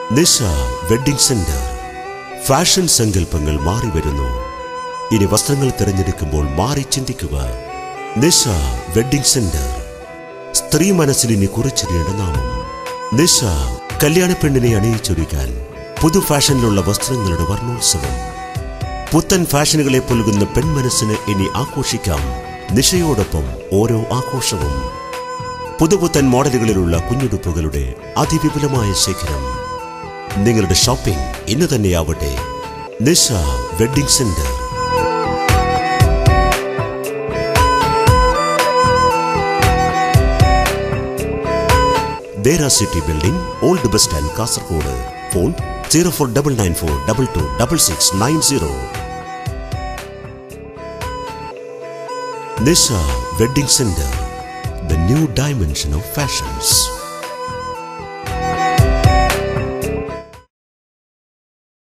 നിശ wedding centre fashion സങ്കല്പങ്ങൾ മാറി വരുന്നു ഇനി വസ്ത്രങ്ങൾ തിരഞ്ഞെടുക്കുമ്പോൾ മാറി ചിന്തിക്കുക നിശ വെഡിംഗ് സെന്റർ സ്ത്രീ മനസ്സിൽ ഇനി കുറിച്ചിടേണ്ട നാമം നിശ കല്യാണ പെണ്ണിനെ അണിയിച്ചൊരുക്കാൻ പുതു ഫാഷനിലുള്ള വസ്ത്രങ്ങളുടെ വർണ്ണോത്സവം പുത്തൻ ഫാഷനുകളെ പുൽകുന്ന പെൺമനസ്സിന് ഇനി ആഘോഷിക്കാം നിശയോടൊപ്പം ഓരോ ആഘോഷവും പുതുപുത്തൻ മോഡലുകളിലുള്ള കുഞ്ഞുടുപ്പുകളുടെ അതിവിപുലമായ ശേഖരം നിങ്ങളുടെ ഷോപ്പിംഗ് ഇന്ന് തന്നെയാവട്ടെ Nisha wedding centre Dera city building old bus stand Kasaragod phone zero four double nine four double two double six nine zero Nisha wedding centre the new dimension of fashions